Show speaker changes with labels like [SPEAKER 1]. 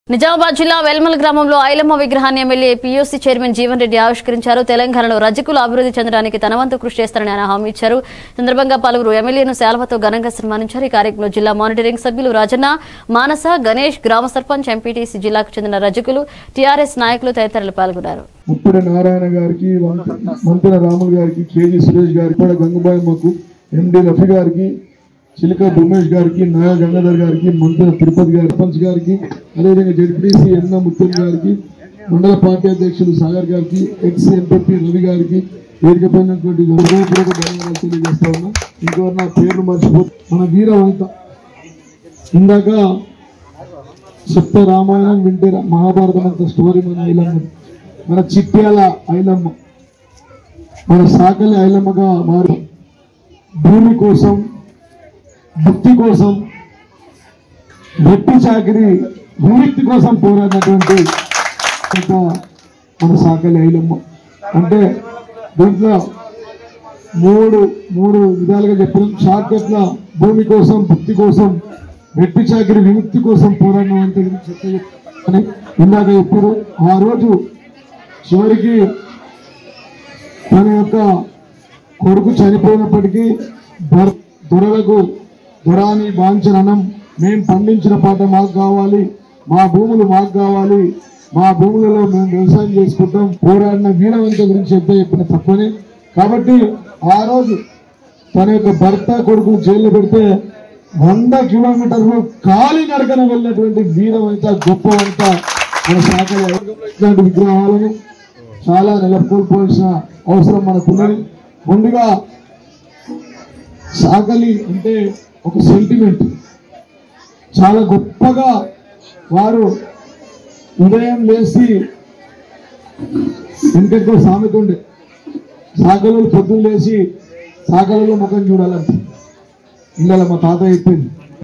[SPEAKER 1] నిజామాబాద్ జిల్లా వెల్మల్ గ్రామంలో ఐలమ్మ విగ్రహాన్ని MLA PUC chairman Jeevan Reddy ఆవిష్కరించారు తెలంగాణలో రజకులు అభివృద్ధి చెందడానికి తన వంతు కృషి చేస్తారని ఆయన హామీ ఇచ్చారు ఈ సందర్భంగా పలువురు ఎమ్మెల్యేను శాల్వతో ఘనంగా సన్మానించారు ఈ కార్యక్రమంలో జిల్లా మానిటరింగ్ సభ్యులు రాజన్న మానస గణేష్ గ్రామ సర్పంచ్ ఎంపీటీసీ జిల్లాకు చెందిన రజకులు టీఆర్ఎస్ నాయకులు తదితరులు పాల్గొన్నారు
[SPEAKER 2] ముప్పిడి నారాయణ గారికి వంత- మంతుల రాములు గారికి కేజీ సురేష్ గారికి కూడా గంగబాయమ్మకు ఎండి రఫీ గారికి చిలిక భూమేష్ గారికి నాయ గంగాధర్ గారికి మంతుల తిరుపతి గారి సర్పంచ్ గారికి అదేవిధంగా జడ్పీటీసీ ఎన్న ముత్యం గారికి మండల పార్టీ అధ్యక్షులు సాగర్ గారికి ఎక్స్ ఎంపీ రవి గారికి వేదిక పైనటువంటి హృదయపూర్వక ధన్యవాదాలు తెలియజేస్తా ఉన్నా ఇంకెవరు నా పేర్లు మర్చిపో మన వీర వనిత ఇందాక చెప్తే రామాయణం వింటే రా- మహాభారతం అంత స్టోరీ మన ఐలమ్మ మన చిట్యాల ఐలమ్మ మన సాకలి ఐలమ్మగా మారు భూమి కోసం భక్తి కోసం వ్యక్తి చాకిరి భూమిక్తి కోసం పోరాడినటువంటి ఒక మన సాకలి ఐలమ్మ అంటే దీంట్లో మూడు మూడు విధాలుగా చెప్పినాం షార్ట్ కట్ లో భూమి కోసం భక్తి కోసం వెట్టి చాకిరి విముక్తి కోసం పోరాడిన అంత అని ఇందాక చెప్పారు ఆ రోజు చివరికి తన యొక్క కొడుకు చనిపోయినప్పటికీ దొర- దొరలకు దొరాని వాంఛననం మేము పండించిన పంట మాకు కావాలి మా భూములు మాకు కావాలి మా భూములలో మేము వ్యవసాయం చేసుకుంటాం పోరాడిన వీరవంత గురించి ఎంత చెప్పిన తప్పని కాబట్టి ఆ రోజు తన యొక్క భర్త కొడుకు జైల్లో పెడితే వంద కిలోమీటర్లు కాలి నడకన వెళ్ళినటువంటి వీరవంత గొప్పవంత మన శాఖలో ఇలాంటి విగ్రహాలను చాలా నెలకొల్పోవాల్సిన అవసరం మనకున్నది ముందుగా సాకలి అంటే ఒక సెంటిమెంట్ చాలా గొప్పగా వారు ఉదయం లేచి వెనకటితో సామెత ఉండే సాకలు పొద్దున్న లేచి సాకలలో ముఖం చూడాలంట ఇళ్ళ మా తాత చెప్పింది